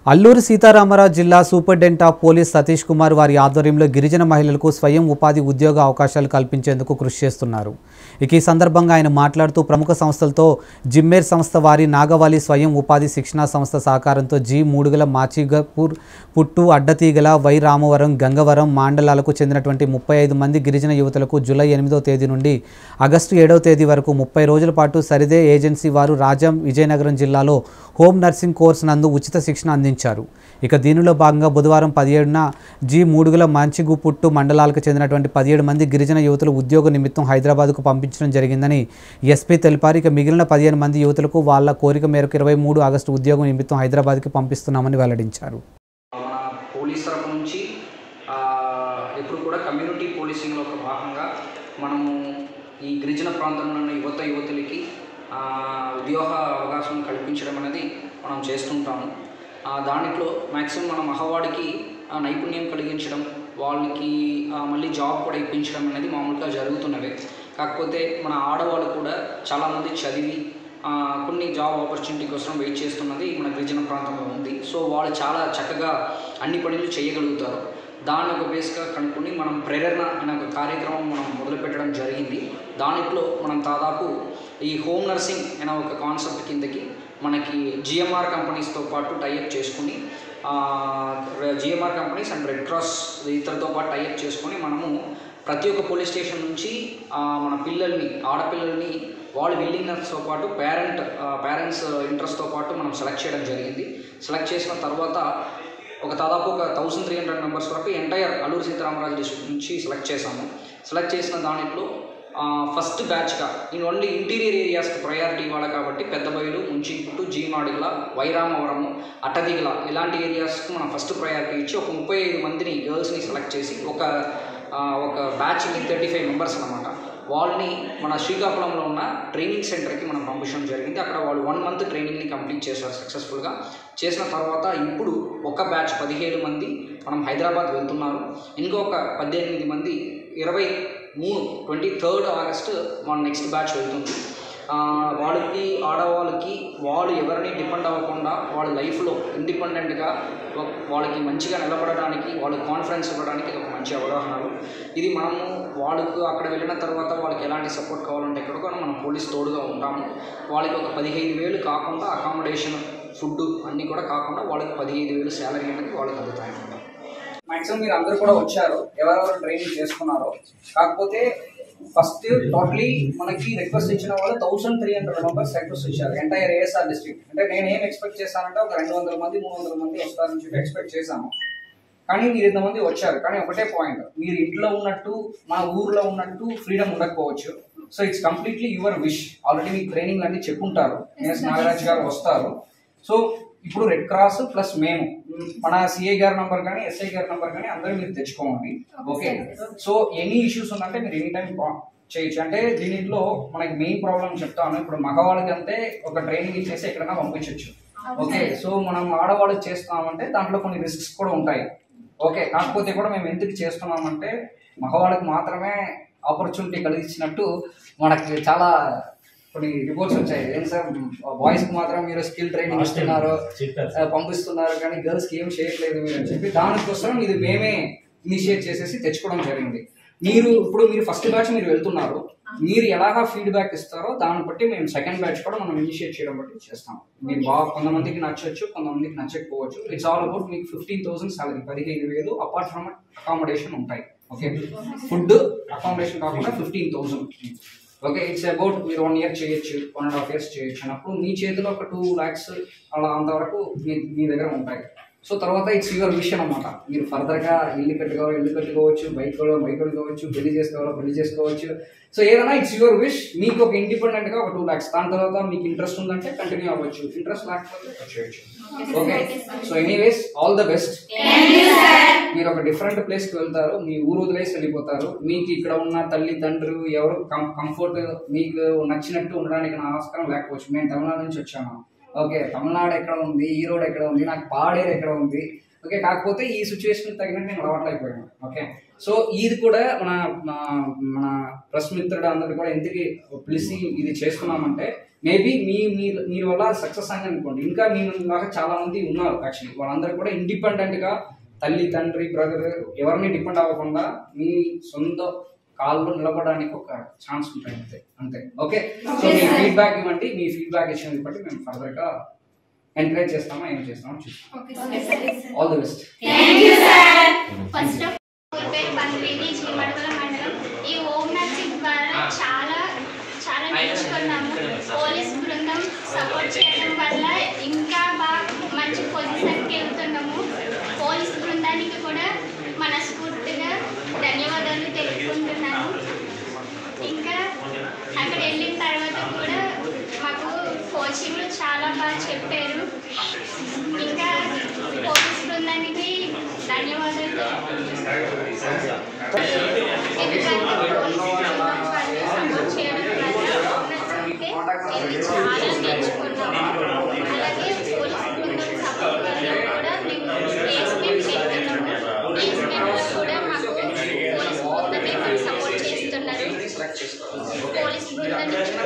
అల్లూరు సీతారామరాజు జిల్లా superintendent of police Satish Kumar వారి ఆధ్వర్యంలో గిరిజన మహిళలకు స్వయం ఉపాధి ఉద్యోగ అవకాశాలు కల్పించేందుకు కృషి చేస్తున్నారు ఇక ఈ సందర్భంగా ఆయన మాట్లాడుతూ ప్రముఖ సంస్థలతో జిమ్మేర్ సంస్థ వారి నాగవాలి స్వయం ఉపాధి శిక్షణా సంస్థ సహకారంతో జి మూడుగల మాచిగపూర్ పుట్టు అడ్డతీగల వై రామవరం గంగవరం మండలాలకు చెందినటువంటి ముప్పై ఐదు మంది గిరిజన యువతులకు జూలై ఎనిమిదవ తేదీ నుండి ఆగస్టు ఏడవ తేదీ వరకు ముప్పై రోజుల పాటు సరిదే ఏజెన్సీ వారు రాజం విజయనగరం జిల్లాలో హోమ్ నర్సింగ్ కోర్సు నందు ఉచిత శిక్షణ అందించారు ఇక దీనిలో భాగంగా బుధవారం పదిహేడున జి మూడుగుల మంచిగుపుట్టు మండలాలకు చెందినటువంటి పదిహేడు మంది గిరిజన యువతులు ఉద్యోగ నిమిత్తం హైదరాబాద్కు పంపించడం జరిగిందని ఎస్పీ తెలిపారు ఇక మిగిలిన పదిహేను మంది యువతులకు వాళ్ళ కోరిక మేరకు ఇరవై మూడు ఆగస్టు ఉద్యోగం నిమిత్తం హైదరాబాద్కి పంపిస్తున్నామని వెల్లడించారు మన పోలీస్ తరపు నుంచి ఆ, ఎప్పుడు కూడా కమ్యూనిటీ పోలీసింగ్లో ఒక భాగంగా మనము ఈ గిరిజన ప్రాంతంలో ఉన్న యువత యువతులకి ఆ, ఉద్యోగ అవకాశం కల్పించడం అనేది మనం చేస్తుంటాము ఆ, దాంట్లో మ్యాక్సిమం మన మగవాడికి ఆ, నైపుణ్యం కలిగించడం వాళ్ళకి ఆ, మళ్ళీ జాబ్ కూడా ఇప్పించడం అనేది మామూలుగా జరుగుతున్నవే కాకపోతే మన ఆడవాళ్ళు కూడా చాలామంది చదివి ఆ, కొన్ని జాబ్ ఆపర్చునిటీ కోసం వెయిట్ చేస్తున్నది మన గిరిజన ప్రాంతంలో ఉంది సో వాళ్ళు చాలా చక్కగా అన్ని పనులు చేయగలుగుతారు దాన్ని ఒక బేస్గా కనుక్కొని మనం ప్రేరణ అనే ఒక కార్యక్రమం మనం మొదలుపెట్టడం జరిగింది దాంట్లో మనం దాదాపు ఈ హోమ్ నర్సింగ్ అనే ఒక కాన్సెప్ట్ కిందకి మనకి జిఎంఆర్ కంపెనీస్తో పాటు టైఅప్ చేసుకుని GMR companies and red cross ఇతరులతో పాటు టైఅప్ చేసుకొని మనము ప్రతి ఒక్క పోలీస్ స్టేషన్ నుంచి ఆ, మన పిల్లల్ని ఆడపిల్లల్ని వాళ్ళ విల్లింగ్నెస్తో పాటు పేరెంట్ పేరెంట్స్ ఇంట్రెస్ట్తో పాటు మనం సెలెక్ట్ చేయడం జరిగింది సెలెక్ట్ చేసిన తర్వాత ఒక దాదాపు ఒక థౌసండ్ త్రీ హండ్రెడ్ మెంబర్స్ వరకు ఎంటైర్ అల్లూరు సీతారామరాజు డిస్ట్రిక్ట్ నుంచి సెలెక్ట్ చేశాము సెలెక్ట్ చేసిన దాంట్లో ఫస్ట్ బ్యాచ్గా నేను ఓన్లీ ఇంటీరియర్ ఏరియాస్కి ప్రయారిటీ ఇవ్వాలి కాబట్టి పెద్ద బయలు ముంచింపుట్టు జీమాడిగల వైరామవరము అట్టదిగల ఇలాంటి ఏరియాస్కి మనం ఫస్ట్ ప్రయారిటీ ఇచ్చి ఒక ముప్పై ఐదు మందిని గర్ల్స్ని సెలెక్ట్ చేసి ఒక ఆ, ఒక బ్యాచ్కి థర్టీ ఫైవ్ మెంబర్స్ అనమాట వాళ్ళని మన శ్రీకాకుళంలో ఉన్న ట్రైనింగ్ సెంటర్కి మనం పంపించడం జరిగింది అక్కడ వాళ్ళు వన్ మంత్ ట్రైనింగ్ని కంప్లీట్ చేశారు సక్సెస్ఫుల్గా చేసిన తర్వాత ఇప్పుడు ఒక బ్యాచ్ పదిహేడు మంది మనం హైదరాబాద్ వెళ్తున్నారు ఇంకొక పద్దెనిమిది మంది ఇరవై మూడు ట్వంటీ థర్డ్ ఆగస్ట్ మన నెక్స్ట్ బ్యాచ్ వెళ్తుంది ఆ, వాళ్ళకి ఆడవాళ్ళకి వాళ్ళు ఎవరిని డిపెండ్ అవ్వకుండా వాళ్ళ లైఫ్లో ఇండిపెండెంట్గా వాళ్ళకి మంచిగా నిలబడడానికి వాళ్ళకి కాన్ఫిడెన్స్ ఇవ్వడానికి ఇది ఒక మంచి అవగాహనలు ఇది మనము వాళ్ళకు అక్కడ వెళ్ళిన తర్వాత వాళ్ళకి ఎలాంటి సపోర్ట్ కావాలంటే ఎక్కడ కూడా మనం పోలీస్ తోడుగా ఉంటాము వాళ్ళకి ఒక పదిహేను వేలు కాకుండా అకామిడేషన్ ఫుడ్ అన్నీ కూడా కాకుండా వాళ్ళకి పదిహేను వేలు శాలరీ అనేది వాళ్ళకి అందుతాయి అన్నమాట మాక్సిమం మీరు అందరూ కూడా వచ్చారు ఎవరెవరు ట్రైనింగ్ చేసుకున్నారో కాకపోతే ఫస్ట్ టోటలీ మనకి రిక్వెస్ట్ ఇచ్చిన వాళ్ళు thousand three hundred members request ఇచ్చారు ఎంటైర్ ఏఎస్ఆర్ డిస్ట్రిక్ట్ అంటే నేను ఏం ఎక్స్పెక్ట్ చేశానంటే ఒక రెండు వందల మంది మూడు వందల మంది వస్తారని చెప్పి ఎక్స్పెక్ట్ చేశాను కానీ మీరు ఇంతమంది వచ్చారు కానీ ఒకటే పాయింట్ మీరు ఇంట్లో ఉన్నట్టు మన ఊర్లో ఉన్నట్టు ఫ్రీడమ్ ఉండకపోవచ్చు so it's completely your wish already మీకు ట్రైనింగ్ అన్ని చెప్పుంటారు ఎస్ నాగరాజ్ గారు వస్తారు సో ఇప్పుడు రెడ్ క్రాస్ ప్లస్ మేము మ్, మన సిఐ గారి నంబర్ కానీ ఎస్ఐ గారి నంబర్ కానీ అందరూ మీరు తెచ్చుకోండి ఓకే సో ఎనీ ఇష్యూస్ ఉందంటే మీరు ఎనీ టైం చేయొచ్చు అంటే దీనిలో మనకి మెయిన్ ప్రాబ్లం చెప్తాను ఇప్పుడు మగవాళ్ళకి అంటే ఒక ట్రైనింగ్ ఇచ్చేసి ఎక్కడైనా పంపించవచ్చు ఓకే సో మనం ఆడవాళ్ళకి చేస్తామంటే దాంట్లో కొన్ని రిస్క్స్ కూడా ఉంటాయి ఓకే కాకపోతే కూడా మేము ఎందుకు చేస్తున్నామంటే మగవాళ్ళకి మాత్రమే ఆపర్చునిటీ కలిగించినట్టు మనకి చాలా కొన్ని రిపోర్ట్స్ వచ్చాయి ఏం సార్ బాయ్స్ కి మాత్రం మీరు స్కిల్ ట్రైనింగ్ ఇస్తున్నారు ఆ, పంపిస్తున్నారు కానీ గర్ల్స్ కి ఏం చేయట్లేదు మీరు అని చెప్పి దానికోసం ఇది మేమే ఇనిషియేట్ చేసేసి తెచ్చుకోవడం జరిగింది మీరు ఇప్పుడు మీరు ఫస్ట్ బ్యాచ్ మీరు వెళ్తున్నారు మీరు ఎలాగా ఫీడ్బ్యాక్ ఇస్తారో దాన్ని బట్టి మేము సెకండ్ బ్యాచ్ కూడా మనం ఇనిషియేట్ చేయడం బట్టి చేస్తాం మీరు బాగా కొంతమందికి నచ్చొచ్చు కొంతమందికి నచ్చకపోవచ్చు ఇట్స్ ఆల్ అబౌట్ మీకు ఫిఫ్టీన్ థౌసండ్ సాలరీ పదిహేను వేలు అపార్ట్ ఫ్రమ్ అకామిడేషన్ ఉంటాయి ఓకే ఫుడ్ అకామిడేషన్ కాకుండా fifteen thousand okay it's about మీరు వన్ ఇయర్ చేయొచ్చు వన్ అండ్ హాఫ్ ఇయర్స్ చేయొచ్చు అన్నప్పుడు మీ చేతిలో ఒక టూ ల్యాక్స్ అలా అంతవరకు మీ మీ దగ్గర ఉంటాయి సో తర్వాత ఇట్స్ యువర్ విష్ అనమాట మీరు ఫర్దర్గా ఇల్లు కట్టుకోవాలి ఇల్లు కట్టుకోవచ్చు బైక్ బైక్ కొనుక్కోవచ్చు పెళ్లి చేసుకోవాలి పెళ్లి చేసుకోవచ్చు సో ఏదైనా ఇట్స్ యువర్ విష్ మీకు ఒక ఇండిపెండెంట్గా ఒక టూ ల్యాక్స్ దాని తర్వాత మీకు ఇంట్రెస్ట్ ఉందంటే కంటిన్యూ అవ్వచ్చు ఇంట్రెస్ట్ లేకపోతే చేయొచ్చు okay so anyways all the best మీరు ఒక డిఫరెంట్ ప్లేస్ కి వెళ్తారు మీ ఊరు వదిలేసి వెళ్ళిపోతారు మీకు ఇక్కడ ఉన్న తల్లి తండ్రులు ఎవరు కంఫర్ట్ మీకు నచ్చినట్టు ఉండడానికి నా ఆస్కారం లేకపోవచ్చు నేను తమిళనాడు నుంచి వచ్చాను ఓకే తమిళనాడు ఎక్కడ ఉంది ఈ రోడ్ ఎక్కడ ఉంది నాకు పాడేరు ఎక్కడ ఉంది ఓకే కాకపోతే ఈ సిచ్యువేషన్ తగినట్టు నేను అలవాట్లయిపోయాను ఓకే సో ఇది కూడా మన మన- మన ప్రెస్ మిత్రుడు అందరు కూడా ఎందుకు పిలిచి ఇది చేస్తున్నామంటే మేబీ మీ మీ- మీరు వల్ల సక్సెస్ అయింది అనుకోండి ఇంకా మీ లాగా చాలా మంది ఉన్నారు యాక్చువల్లీ వాళ్ళందరూ కూడా ఇండిపెండెంట్ గా తల్లి తండ్రి బ్రదర్ ఎవరిని డిపెండ్ అవ్వకుండా మీ సొంత కాళ్ళు నిలబడడానికి ఒక ఛాన్స్ ఉంటుంది అంతే అంతే ఓకే సో మీ ఫీడ్బ్యాక్ ఇవ్వండి మీ ఫీడ్బ్యాక్ ఇచ్చిన బట్టి మేము ఫర్దర్ గా ఎంకరేజ్ చేస్తామా ఏం చేస్తామో చూస్తాం all the best first of all పేరు బంధువిధి చీమడగల మండలం ఈ హోమ్ నర్సింగ్ ద్వారా చాలా చాలా నేర్చుకున్నాము పోలీస్ బృందం సపోర్ట్ చేయడం వల్ల ఇంకా బాగా మంచి పొజిషన్కి వెళ్తున్నాము పోలీస్ బృందానికి కూడా మనస్ఫూర్తిగా ధన్యవాదాలు తెలుపుకుంటున్నాను ఇంకా అక్కడ వెళ్ళిన తర్వాత కూడా మాకు కోచింగ్లు చాలా బాగా చెప్పారు ఇంకా పోలీస్ బృందానికి ధన్యవాదాలు తెలుపుకుంటున్నాను. ఎందుకంటే పోలీస్ బృందం వాళ్ళు సపోర్ట్ చేయడం వల్ల ఉన్నట్లయితే నేను చాలా నేర్చుకున్నాను అలాగే పోలీస్ బృందం సపోర్ట్ వల్ల కూడా మేము ప్లేస్మెంట్ వెళ్తున్నాము ప్లేస్మెంట్లో కూడా మాకు పోలీస్ బృందమే మాకు సపోర్ట్ చేస్తున్నారు పోలీస్ బృందానికి